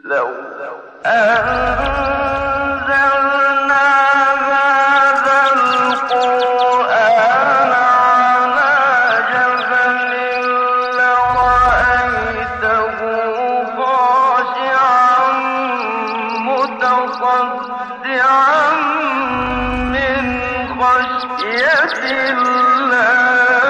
لو أنزلنا هذا القرآن على جبل لرأيته خاشعا متصدعا من خشية الله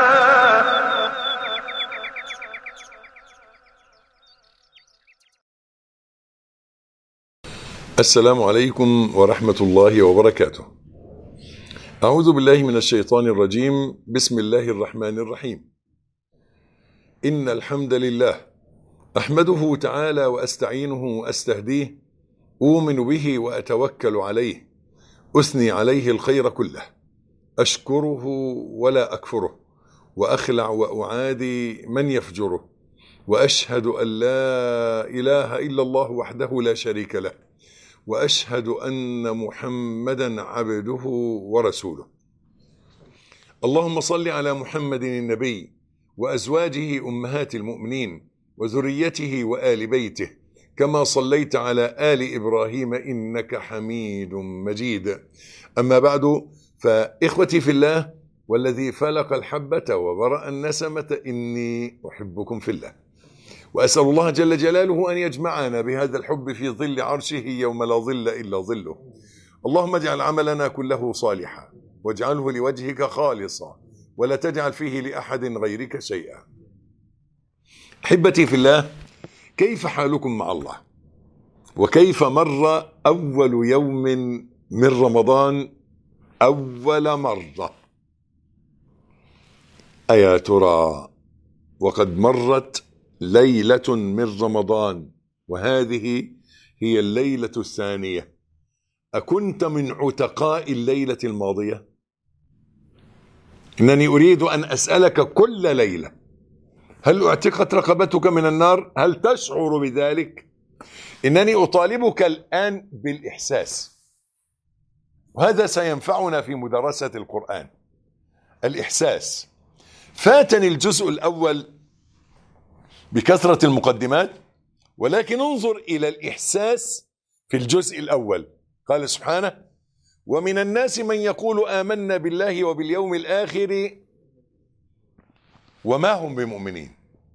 السلام عليكم ورحمة الله وبركاته. أعوذ بالله من الشيطان الرجيم، بسم الله الرحمن الرحيم. إن الحمد لله أحمده تعالى وأستعينه وأستهديه، أؤمن به وأتوكل عليه، أثني عليه الخير كله، أشكره ولا أكفره، وأخلع وأعادي من يفجره، وأشهد أن لا إله إلا الله وحده لا شريك له. واشهد ان محمدا عبده ورسوله اللهم صل على محمد النبي وازواجه امهات المؤمنين وذريته وال بيته كما صليت على ال ابراهيم انك حميد مجيد اما بعد فاخوتي في الله والذي فلق الحبه وبرا النسمه اني احبكم في الله وأسأل الله جل جلاله أن يجمعنا بهذا الحب في ظل عرشه يوم لا ظل إلا ظله اللهم اجعل عملنا كله صالحا واجعله لوجهك خالصا ولا تجعل فيه لأحد غيرك شيئا أحبتي في الله كيف حالكم مع الله وكيف مر أول يوم من رمضان أول مرة أيا ترى وقد مرت ليلة من رمضان وهذه هي الليلة الثانية أكنت من عتقاء الليلة الماضية؟ إنني أريد أن أسألك كل ليلة هل اعتقت رقبتك من النار؟ هل تشعر بذلك؟ إنني أطالبك الآن بالإحساس وهذا سينفعنا في مدرسة القرآن الإحساس فاتني الجزء الأول بكثرة المقدمات ولكن انظر إلى الإحساس في الجزء الأول قال سبحانه ومن الناس من يقول آمنا بالله وباليوم الآخر وما هم بمؤمنين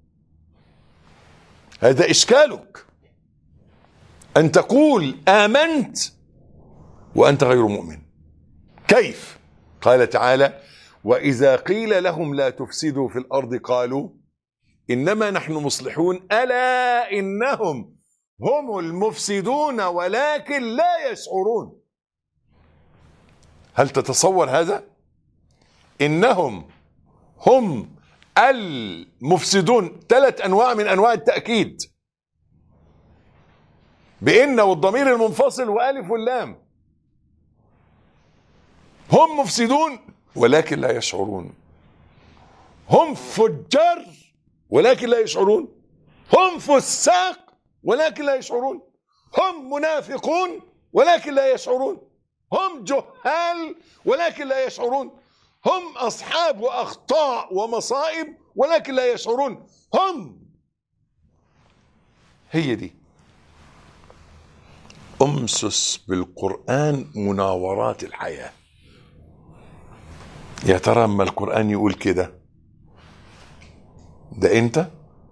هذا إشكالك أن تقول آمنت وأنت غير مؤمن كيف قال تعالى وإذا قيل لهم لا تفسدوا في الأرض قالوا انما نحن مصلحون الا انهم هم المفسدون ولكن لا يشعرون هل تتصور هذا انهم هم المفسدون ثلاث انواع من انواع التاكيد بان والضمير المنفصل والف واللام هم مفسدون ولكن لا يشعرون هم فجار ولكن لا يشعرون هم فساق ولكن لا يشعرون هم منافقون ولكن لا يشعرون هم جهال ولكن لا يشعرون هم اصحاب واخطاء ومصائب ولكن لا يشعرون هم هي دي امسس بالقران مناورات الحياه يا ترى اما القران يقول كده ده انت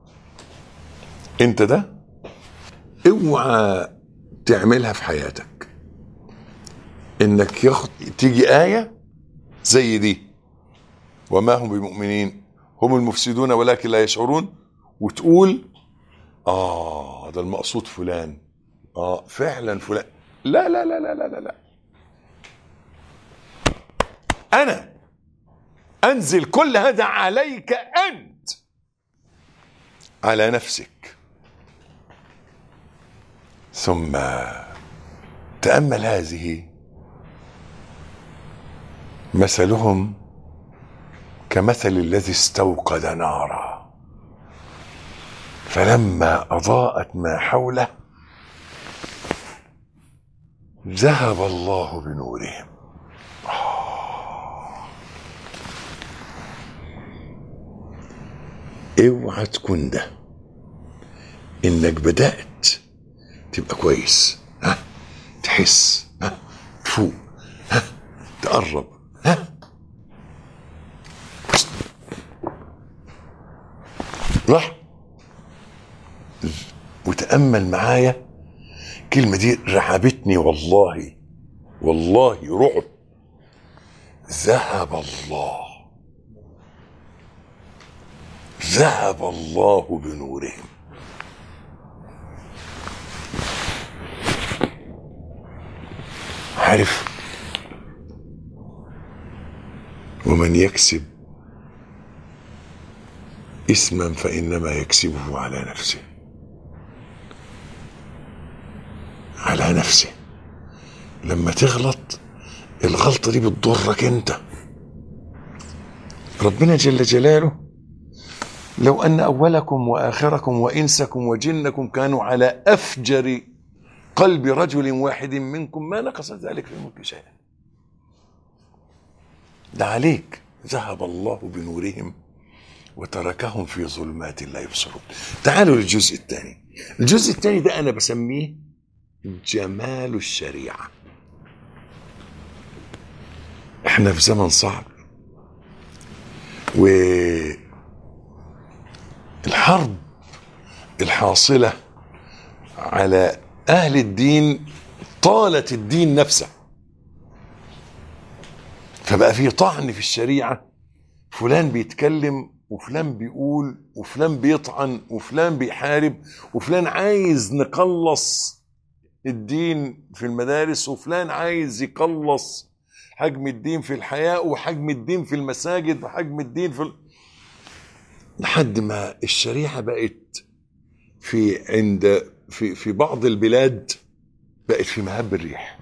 انت ده اوعى تعملها في حياتك انك ياخد تيجي ايه زي دي وما هم بمؤمنين هم المفسدون ولكن لا يشعرون وتقول اه ده المقصود فلان اه فعلا فلان لا لا لا لا لا لا, لا. انا انزل كل هذا عليك انت على نفسك ثم تامل هذه مثلهم كمثل الذي استوقد نارا فلما اضاءت ما حوله ذهب الله بنورهم اوعى تكون ده انك بدات تبقى كويس ها تحس ها تفوق ها تقرب ها راح وتأمل معايا الكلمة دي رعبتني والله والله رعب ذهب الله ذهب الله بنورهم عارف ومن يكسب اثما فانما يكسبه على نفسه على نفسه لما تغلط الغلطه دي بتضرك انت ربنا جل جلاله لو ان اولكم واخركم وانسكم وجنكم كانوا على افجر قلب رجل واحد منكم ما نقص ذلك في الملك شيئا ده عليك ذهب الله بنورهم وتركهم في ظلمات لا يبصرون تعالوا للجزء الثاني الجزء الثاني ده انا بسميه جمال الشريعه احنا في زمن صعب والحرب الحاصله على اهل الدين طالت الدين نفسه فبقى في طعن في الشريعه فلان بيتكلم وفلان بيقول وفلان بيطعن وفلان بيحارب وفلان عايز نقلص الدين في المدارس وفلان عايز يقلص حجم الدين في الحياة وحجم الدين في المساجد وحجم الدين في ال... لحد ما الشريعة بقت في عند في في بعض البلاد بقت في مهب الريح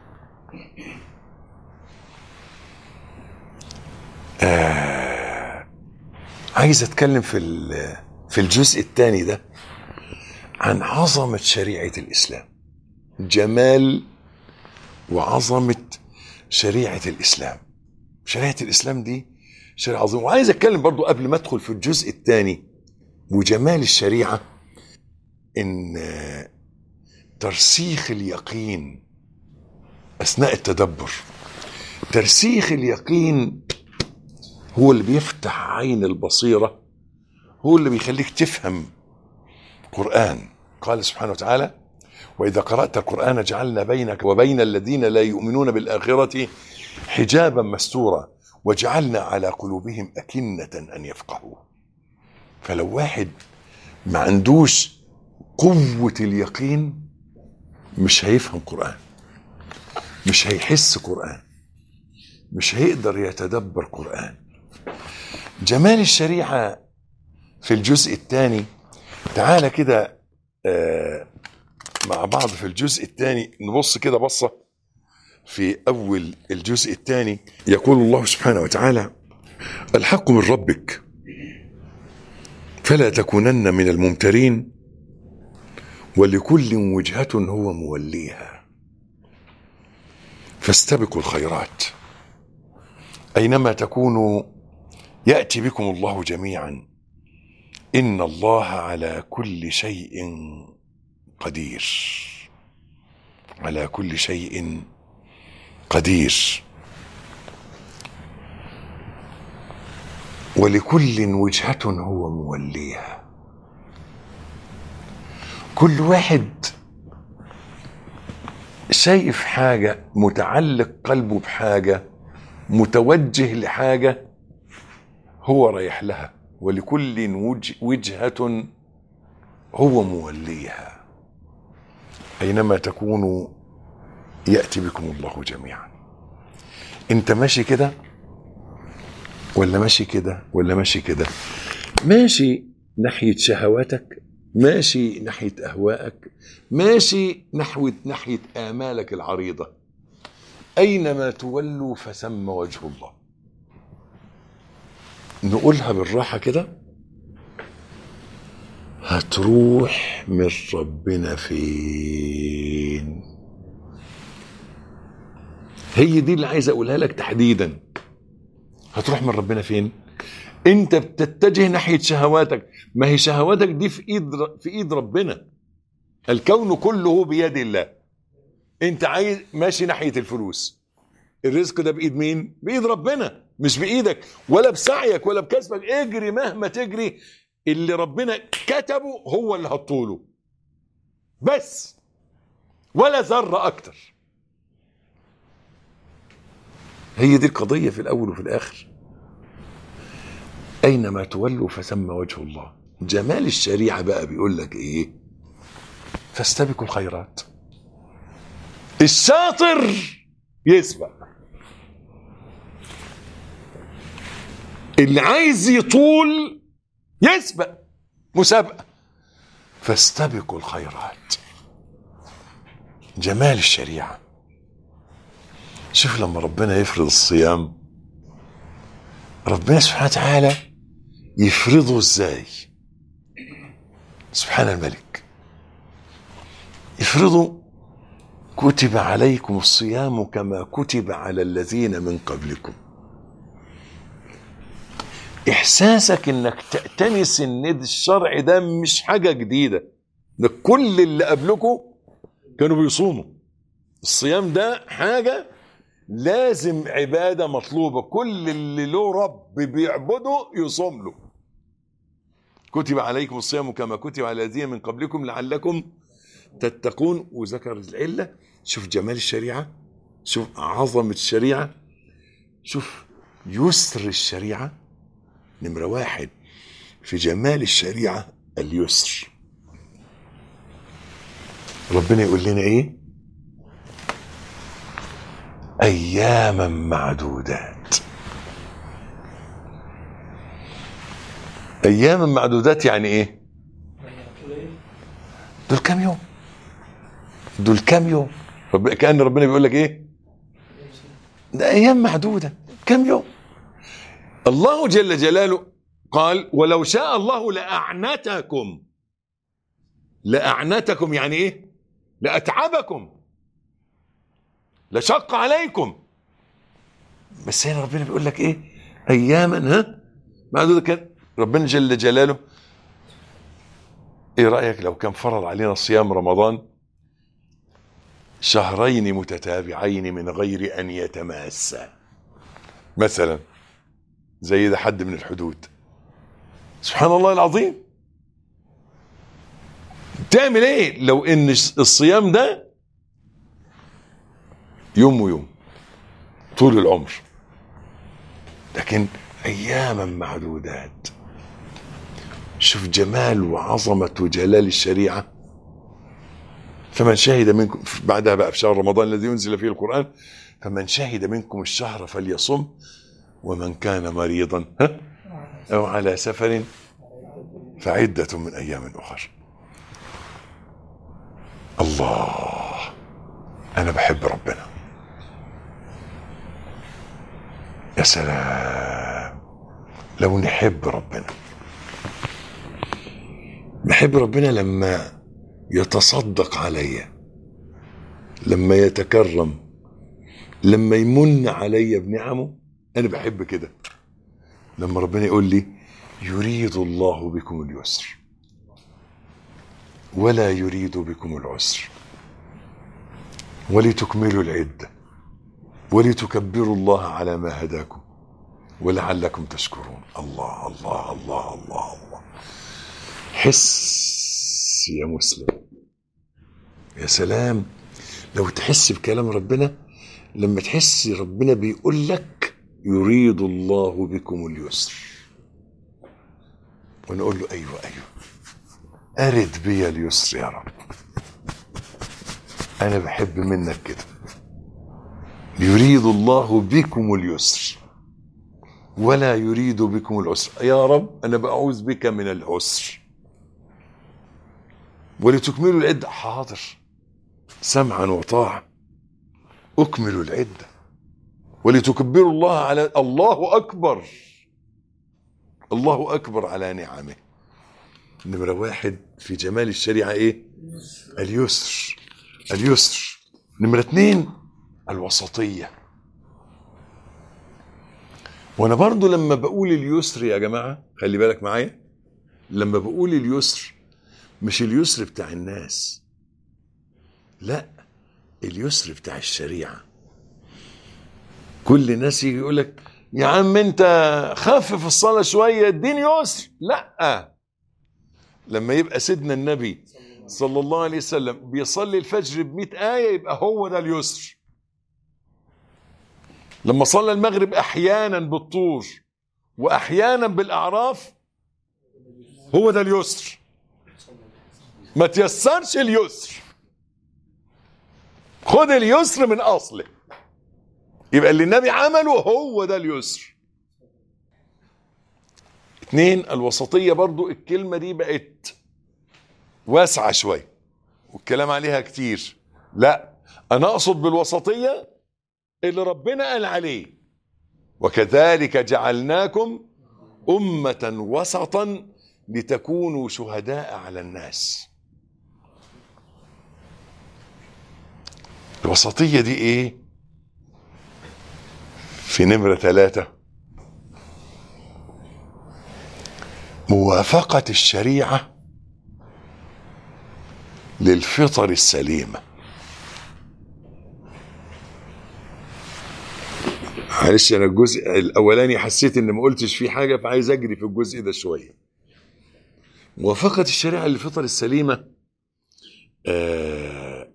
آه عايز اتكلم في ال- في الجزء الثاني ده عن عظمة شريعة الإسلام جمال وعظمة شريعة الإسلام شريعة الإسلام دي شريعة عظيمة وعايز أتكلم برضو قبل ما أدخل في الجزء الثاني وجمال الشريعة إن آه، ترسيخ اليقين أثناء التدبر ترسيخ اليقين هو اللي بيفتح عين البصيرة هو اللي بيخليك تفهم قرآن قال سبحانه وتعالى وإذا قرأت القرآن جعلنا بينك وبين الذين لا يؤمنون بالآخرة حجابا مستورا وجعلنا على قلوبهم أكنة أن يفقهوا فلو واحد ما عندوش قوة اليقين مش هيفهم قرآن مش هيحس قرآن مش هيقدر يتدبر قرآن جمال الشريعة في الجزء الثاني تعالى كده آه، مع بعض في الجزء الثاني نبص كده بصة في أول الجزء الثاني يقول الله سبحانه وتعالى الحق من ربك فلا تكونن من الممترين ولكل وجهة هو موليها فاستبقوا الخيرات أينما تكونوا يأتي بكم الله جميعا إن الله على كل شيء قدير على كل شيء قدير ولكل وجهة هو موليها كل واحد شايف حاجة متعلق قلبه بحاجة متوجه لحاجة هو رايح لها ولكل وج- وجهة هو موليها أينما تكونوا يأتي بكم الله جميعا أنت ماشي كده ولا ماشي كده ولا ماشي كده ماشي ناحية شهواتك ماشي ناحية أهوائك ماشي نحو ناحية آمالك العريضة أينما تولوا فثم وجه الله نقولها بالراحة كده هتروح من ربنا فين هي دي اللي عايز اقولها لك تحديدا هتروح من ربنا فين انت بتتجه ناحيه شهواتك ما هي شهواتك دي في ايد في ايد ربنا الكون كله بيد الله انت عايز ماشي ناحيه الفلوس الرزق ده بايد مين بايد ربنا مش بايدك ولا بسعيك ولا بكسبك اجري مهما تجري اللي ربنا كتبه هو اللي هتطوله بس ولا ذره اكتر هي دي القضيه في الاول وفي الاخر اينما تولوا فثم وجه الله جمال الشريعه بقى بيقول لك ايه فاستبقوا الخيرات الشاطر يسبق اللي عايز يطول يسبق مسابقه فاستبقوا الخيرات جمال الشريعه شوف لما ربنا يفرض الصيام ربنا سبحانه وتعالى يفرضه ازاي سبحان الملك يفرضه كتب عليكم الصيام كما كتب على الذين من قبلكم احساسك انك تأتنس ان الشرع ده مش حاجة جديدة ده كل اللي قبلكم كانوا بيصوموا الصيام ده حاجة لازم عبادة مطلوبة كل اللي له رب بيعبده يصوم له كتب عليكم الصيام كما كتب على الذين من قبلكم لعلكم تتقون وذكر العلة شوف جمال الشريعة شوف عظمة الشريعة شوف يسر الشريعة نمرة واحد في جمال الشريعة اليسر ربنا يقول لنا ايه اياما معدودات اياما معدودات يعني ايه دول كام يوم دول كام يوم رب... كان ربنا بيقول لك ايه ده ايام معدوده كام يوم الله جل جلاله قال ولو شاء الله لاعنتكم لاعنتكم يعني ايه لاتعبكم لشق عليكم بس هنا ربنا بيقول لك ايه اياما ها معدوده كان ربنا جل جلاله ايه رايك لو كان فرض علينا صيام رمضان شهرين متتابعين من غير ان يتماسا مثلا زي ده حد من الحدود سبحان الله العظيم تعمل ايه لو ان الصيام ده يوم ويوم طول العمر لكن اياما معدودات شوف جمال وعظمه وجلال الشريعه فمن شهد منكم بعدها بقى في شهر رمضان الذي ينزل فيه القران فمن شهد منكم الشهر فليصم ومن كان مريضا ها او على سفر فعده من ايام اخر الله انا بحب ربنا يا سلام لو نحب ربنا بحب ربنا لما يتصدق عليا لما يتكرم لما يمن عليا بنعمه انا بحب كده لما ربنا يقول لي يريد الله بكم اليسر ولا يريد بكم العسر ولتكملوا العده ولتكبروا الله على ما هداكم ولعلكم تشكرون الله الله الله الله الله حس يا مسلم يا سلام لو تحس بكلام ربنا لما تحس ربنا بيقول لك يريد الله بكم اليسر ونقول له ايوه ايوه ارد بي اليسر يا رب انا بحب منك كده يريد الله بكم اليسر ولا يريد بكم العسر يا رب انا بعوذ بك من العسر ولتكملوا العده حاضر سمعا وطاعه اكملوا العده ولتكبروا الله على الله اكبر الله اكبر على نعمه نمره واحد في جمال الشريعه ايه اليسر اليسر نمره اثنين الوسطيه وانا برضو لما بقول اليسر يا جماعه خلي بالك معايا لما بقول اليسر مش اليسر بتاع الناس لا اليسر بتاع الشريعة كل الناس يجي يقول لك يا عم انت خفف الصلاة شوية اديني يسر لا لما يبقى سيدنا النبي صلى الله عليه وسلم بيصلي الفجر بمئة آية يبقى هو ده اليسر لما صلى المغرب أحيانا بالطور وأحيانا بالأعراف هو ده اليسر ما تيسرش اليسر خد اليسر من أصله يبقى اللي النبي عمله هو ده اليسر اتنين الوسطية برضو الكلمة دي بقت واسعة شوية والكلام عليها كتير لا أنا أقصد بالوسطية اللي ربنا قال عليه وكذلك جعلناكم أمة وسطا لتكونوا شهداء على الناس الوسطية دي ايه في نمرة ثلاثة موافقة الشريعة للفطر السليمة معلش انا الجزء الاولاني حسيت ان ما قلتش فيه حاجه فعايز اجري في الجزء ده شويه موافقه الشريعه للفطر السليمه آه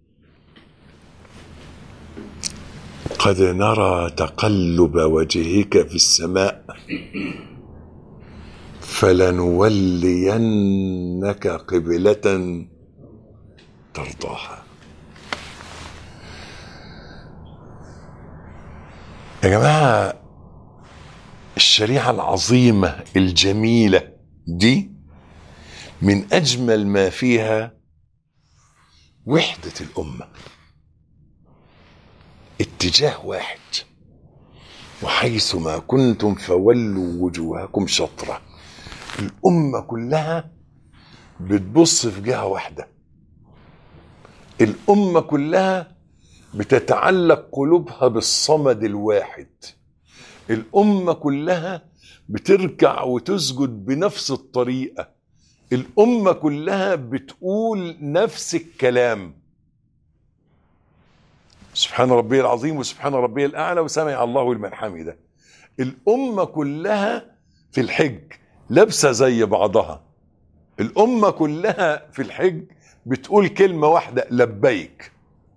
قد نرى تقلب وجهك في السماء فلنولينك قبلة ترضاها يا جماعة الشريعة العظيمة الجميلة دي من أجمل ما فيها وحدة الأمة اتجاه واحد وحيث ما كنتم فولوا وجوهكم شطرة الأمة كلها بتبص في جهة واحدة الأمة كلها بتتعلق قلوبها بالصمد الواحد الأمة كلها بتركع وتسجد بنفس الطريقة الأمة كلها بتقول نفس الكلام سبحان ربي العظيم وسبحان ربي الأعلى وسمع الله لمن حمده الأمة كلها في الحج لابسة زي بعضها الأمة كلها في الحج بتقول كلمة واحدة لبيك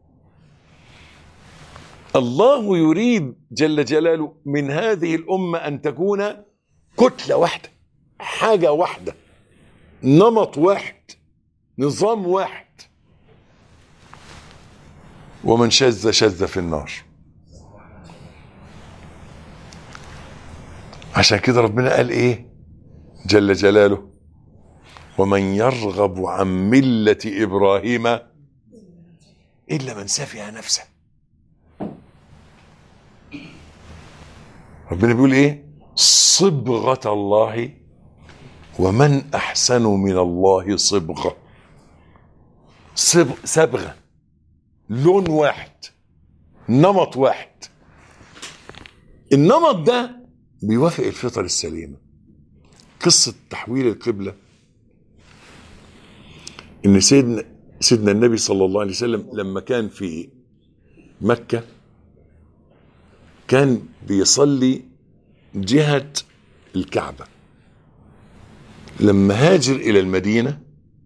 الله يريد جل جلاله من هذه الأمة أن تكون كتلة واحدة حاجة واحدة نمط واحد نظام واحد ومن شذ شذ في النار عشان كده ربنا قال ايه جل جلاله ومن يرغب عن ملة إبراهيم إلا من سفه نفسه ربنا بيقول ايه صبغة الله ومن أحسن من الله صبغة صبغ صبغة لون واحد نمط واحد النمط ده بيوافق الفطر السليمة قصة تحويل القبلة ان سيدنا سيدنا النبي صلى الله عليه وسلم لما كان في مكة كان بيصلي جهة الكعبة لما هاجر إلى المدينة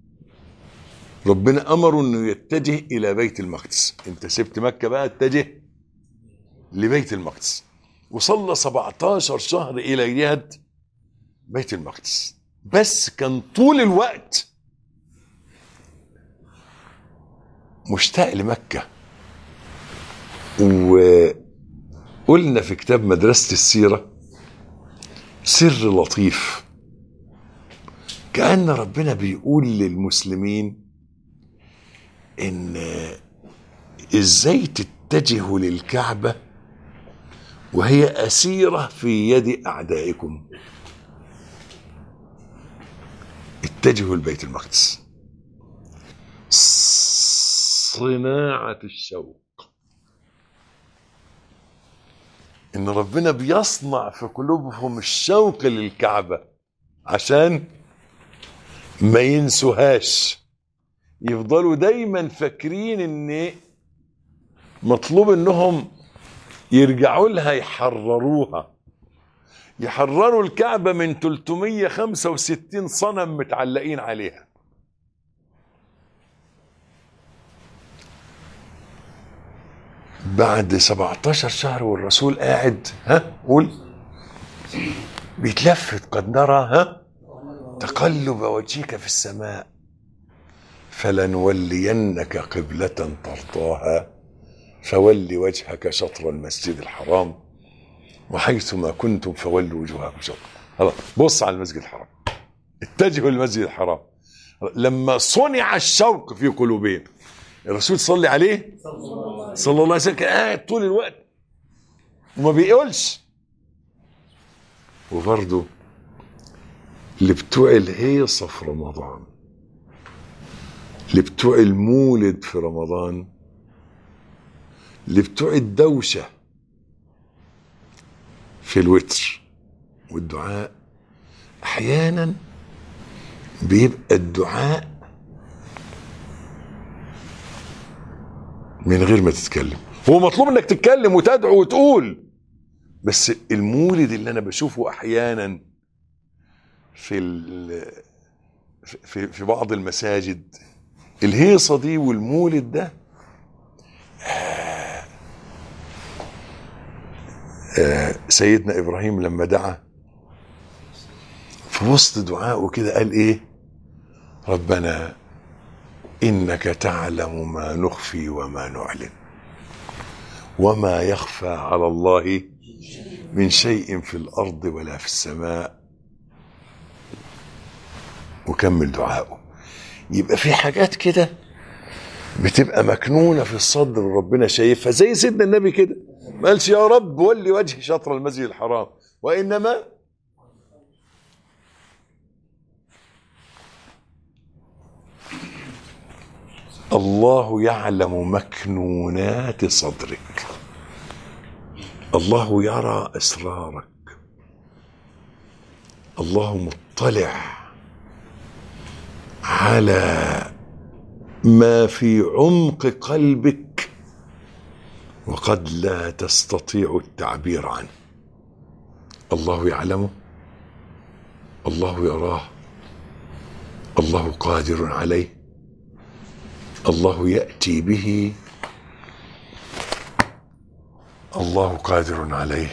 ربنا أمره أنه يتجه إلى بيت المقدس أنت سبت مكة بقى اتجه لبيت المقدس وصلى 17 شهر إلى جهة بيت المقدس بس كان طول الوقت مشتاق لمكة وقلنا في كتاب مدرسة السيرة سر لطيف كأن ربنا بيقول للمسلمين إن إزاي تتجهوا للكعبة وهي أسيرة في يد أعدائكم اتجهوا لبيت المقدس صناعة الشوق إن ربنا بيصنع في قلوبهم الشوق للكعبة عشان ما ينسوهاش يفضلوا دايما فاكرين ان مطلوب انهم يرجعوا لها يحرروها يحرروا الكعبة من 365 صنم متعلقين عليها بعد 17 شهر والرسول قاعد ها قول بيتلفت قد نرى ها تقلب وجهك في السماء فلنولينك قبلة ترضاها فول وجهك شطر المسجد الحرام وحيثما كنتم فولوا وجوهكم شطر خلاص بص على المسجد الحرام اتجهوا للمسجد الحرام لما صنع الشوق في قلوبهم الرسول صلي عليه صلى الله عليه وسلم كان قاعد طول الوقت وما بيقولش وبرضه اللي بتوع الهيصة في رمضان اللي بتوع المولد في رمضان اللي بتوع الدوشة في الوتر والدعاء أحيانا بيبقى الدعاء من غير ما تتكلم هو مطلوب انك تتكلم وتدعو وتقول بس المولد اللي انا بشوفه احيانا في ال- في في بعض المساجد الهيصه دي والمولد ده آه، آه، سيدنا ابراهيم لما دعا في وسط دعائه كده قال ايه ربنا انك تعلم ما نخفي وما نعلن وما يخفى على الله من شيء في الارض ولا في السماء وكمل دعائه يبقى في حاجات كده بتبقى مكنونه في الصدر وربنا شايفها زي سيدنا النبي كده ما قالش يا رب ولي وجهي شطر المسجد الحرام وانما الله يعلم مكنونات صدرك الله يرى اسرارك الله مطلع على ما في عمق قلبك وقد لا تستطيع التعبير عنه الله يعلمه الله يراه الله قادر عليه الله ياتي به الله قادر عليه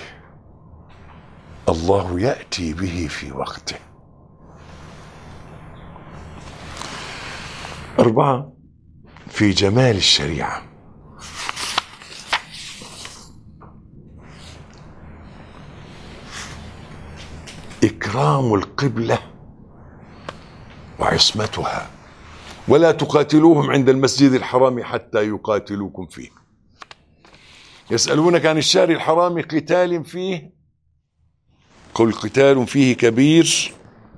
الله ياتي به في وقته اربعه في جمال الشريعه اكرام القبله وعصمتها ولا تقاتلوهم عند المسجد الحرام حتى يقاتلوكم فيه يسألونك عن الشهر الحرام قتال فيه قل قتال فيه كبير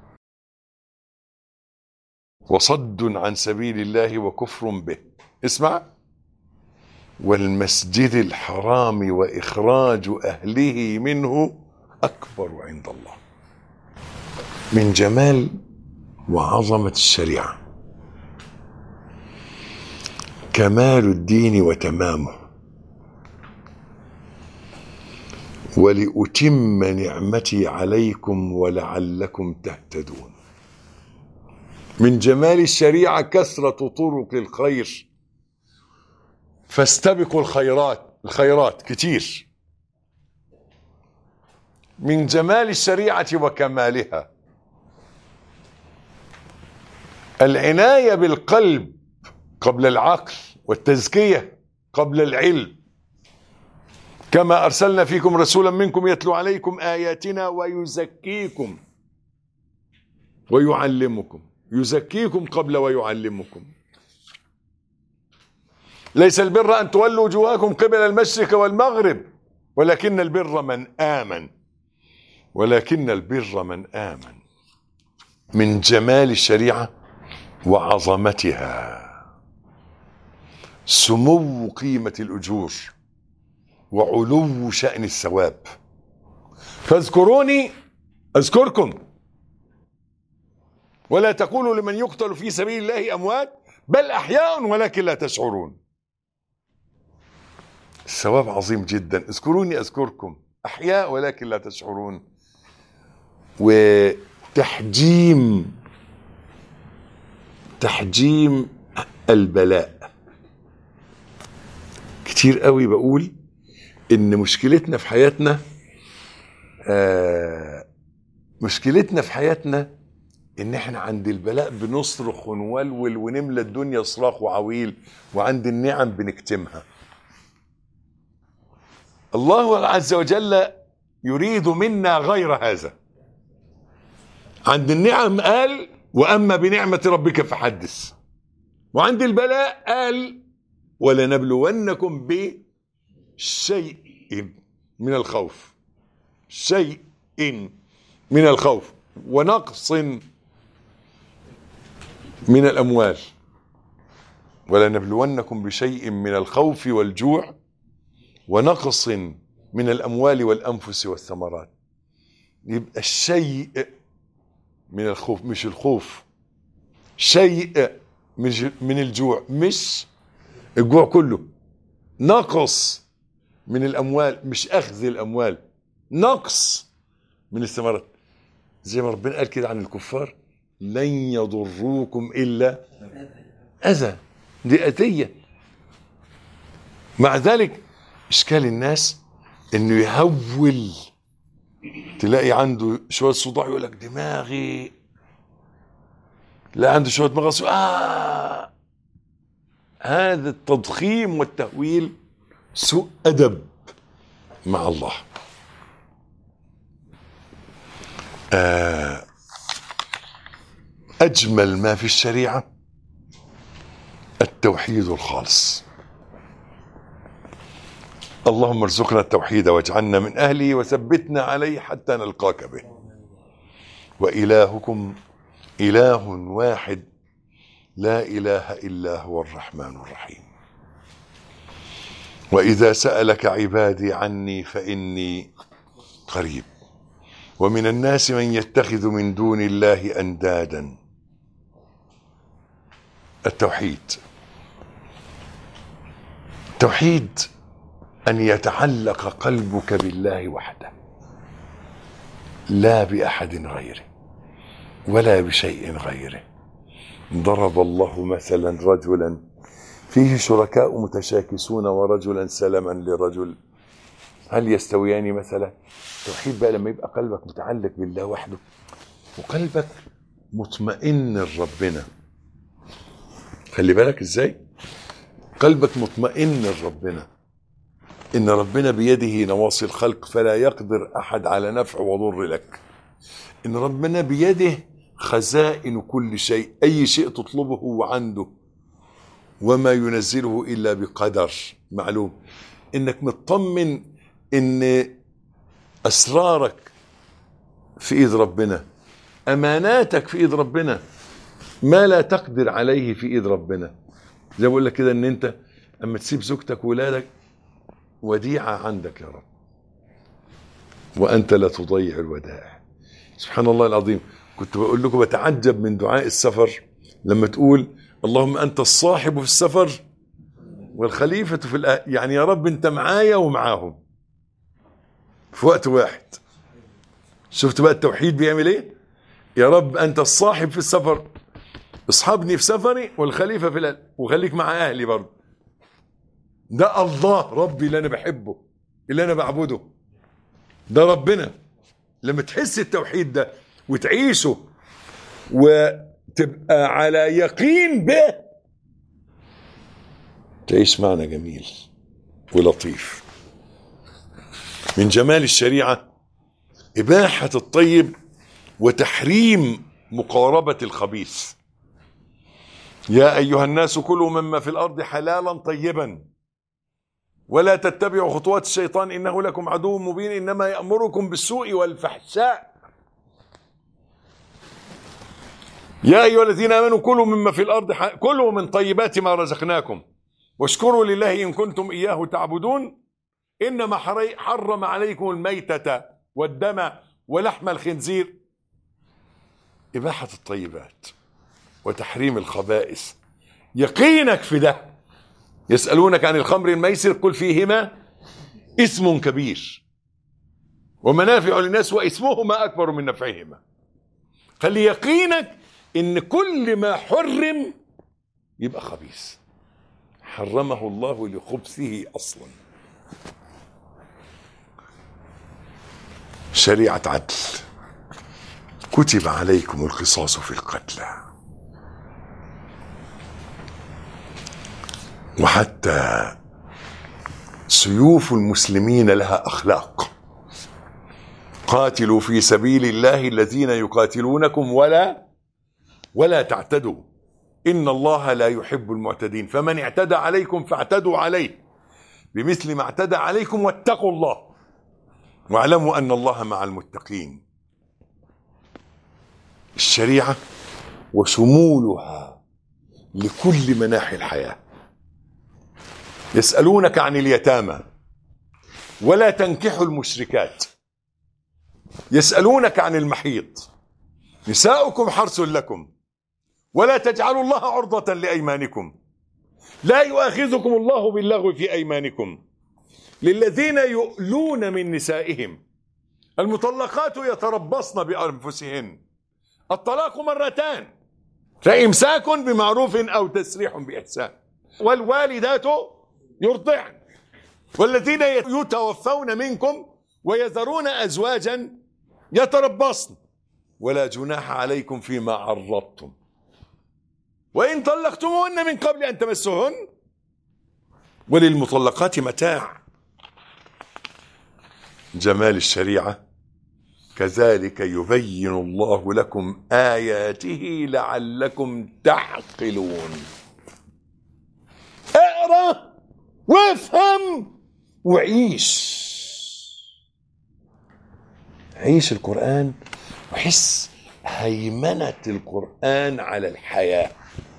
وصد عن سبيل الله وكفر به اسمع والمسجد الحرام وإخراج أهله منه أكبر عند الله من جمال وعظمة الشريعة كمال الدين وتمامه ولأتم نعمتي عليكم ولعلكم تهتدون من جمال الشريعة كثرة طرق الخير فاستبقوا الخيرات الخيرات كتير من جمال الشريعة وكمالها العناية بالقلب قبل العقل والتزكية قبل العلم كما أرسلنا فيكم رسولا منكم يتلو عليكم آياتنا ويزكيكم ويعلمكم يزكيكم قبل ويعلمكم ليس البر أن تولوا وجوهكم قبل المشرق والمغرب ولكن البر من آمن ولكن البر من آمن من جمال الشريعة وعظمتها سمو قيمة الأجور وعلو شأن الثواب فاذكروني أذكركم ولا تقولوا لمن يقتل في سبيل الله أموات بل احياء ولكن لا تشعرون الثواب عظيم جدا اذكروني اذكركم احياء ولكن لا تشعرون وتحجيم تحجيم البلاء كتير قوي بقول ان مشكلتنا في حياتنا آه مشكلتنا في حياتنا ان احنا عند البلاء بنصرخ ونولول ونملى الدنيا صراخ وعويل وعند النعم بنكتمها الله عز وجل يريد منا غير هذا عند النعم قال واما بنعمه ربك فحدث وعند البلاء قال ولنبلونكم بشيء من الخوف شيء من الخوف ونقص من الاموال ولنبلونكم بشيء من الخوف والجوع ونقص من الاموال والانفس والثمرات يبقى الشيء من الخوف مش الخوف شيء مش من الجوع مش الجوع كله نقص من الاموال مش اخذ الاموال نقص من الثمرات زي ما ربنا قال كده عن الكفار لن يضروكم الا اذى دي اذيه مع ذلك اشكال الناس انه يهول تلاقي عنده شويه صداع يقول لك دماغي لا عنده شويه مغص آه هذا التضخيم والتهويل سوء ادب مع الله آه اجمل ما في الشريعه التوحيد الخالص اللهم ارزقنا التوحيد واجعلنا من اهله وثبتنا عليه حتى نلقاك به والهكم اله واحد لا اله الا هو الرحمن الرحيم واذا سالك عبادي عني فاني قريب ومن الناس من يتخذ من دون الله اندادا التوحيد توحيد ان يتعلق قلبك بالله وحده لا باحد غيره ولا بشيء غيره ضرب الله مثلا رجلا فيه شركاء متشاكسون ورجلا سلما لرجل هل يستويان مثلا توحيد بقى لما يبقى قلبك متعلق بالله وحده وقلبك مطمئن لربنا خلي بالك ازاي قلبك مطمئن لربنا ان ربنا بيده نواصي الخلق فلا يقدر احد على نفع وضر لك ان ربنا بيده خزائن كل شيء اي شيء تطلبه هو عنده وما ينزله الا بقدر معلوم انك مطمن ان اسرارك في ايد ربنا اماناتك في ايد ربنا ما لا تقدر عليه في ايد ربنا زي ما بقول لك كده ان انت اما تسيب زوجتك وولادك وديعه عندك يا رب وانت لا تضيع الودائع سبحان الله العظيم كنت بقول لكم بتعجب من دعاء السفر لما تقول اللهم انت الصاحب في السفر والخليفه في الأهل يعني يا رب انت معايا ومعاهم في وقت واحد شفت بقى التوحيد بيعمل ايه يا رب انت الصاحب في السفر اصحابني في سفري والخليفه في الأهل وخليك مع اهلي برضه ده الله ربي اللي انا بحبه اللي انا بعبده ده ربنا لما تحس التوحيد ده وتعيشه وتبقى على يقين به تعيش معنى جميل ولطيف من جمال الشريعه اباحه الطيب وتحريم مقاربه الخبيث يا ايها الناس كلوا مما في الارض حلالا طيبا ولا تتبعوا خطوات الشيطان انه لكم عدو مبين انما يامركم بالسوء والفحشاء يا ايها الذين امنوا كلوا مما في الارض ح... كلوا من طيبات ما رزقناكم واشكروا لله ان كنتم اياه تعبدون انما حري... حرم عليكم الميتة والدم ولحم الخنزير اباحة الطيبات وتحريم الخبائث يقينك في ده يسألونك عن الخمر الميسر قل فيهما اسم كبير ومنافع للناس واسمهما أكبر من نفعهما خلي يقينك ان كل ما حرم يبقى خبيث حرمه الله لخبثه اصلا شريعه عدل كتب عليكم القصاص في القتلى وحتى سيوف المسلمين لها اخلاق قاتلوا في سبيل الله الذين يقاتلونكم ولا ولا تعتدوا ان الله لا يحب المعتدين فمن اعتدى عليكم فاعتدوا عليه بمثل ما اعتدى عليكم واتقوا الله واعلموا ان الله مع المتقين الشريعه وشمولها لكل مناحي الحياه يسالونك عن اليتامى ولا تنكحوا المشركات يسالونك عن المحيض نساؤكم حرث لكم ولا تجعلوا الله عرضة لأيمانكم لا يؤاخذكم الله باللغو في أيمانكم للذين يؤلون من نسائهم المطلقات يتربصن بأنفسهن الطلاق مرتان فإمساك بمعروف أو تسريح بإحسان والوالدات يرضعن والذين يتوفون منكم ويذرون أزواجا يتربصن ولا جناح عليكم فيما عرضتم وإن طلقتموهن من قبل أن تمسوهن وللمطلقات متاع جمال الشريعة كذلك يبين الله لكم آياته لعلكم تعقلون اقرأ وافهم وعيش عيش القرآن وحس هيمنة القرآن على الحياة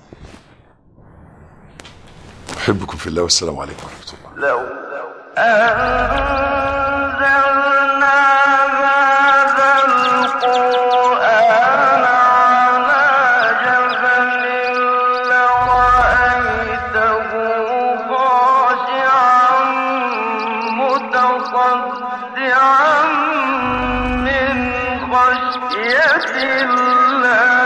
أحبكم في الله والسلام عليكم ورحمة الله لو أنزلنا هذا القرآن على جبل لرأيته خاشعا متصدعا من خشية الله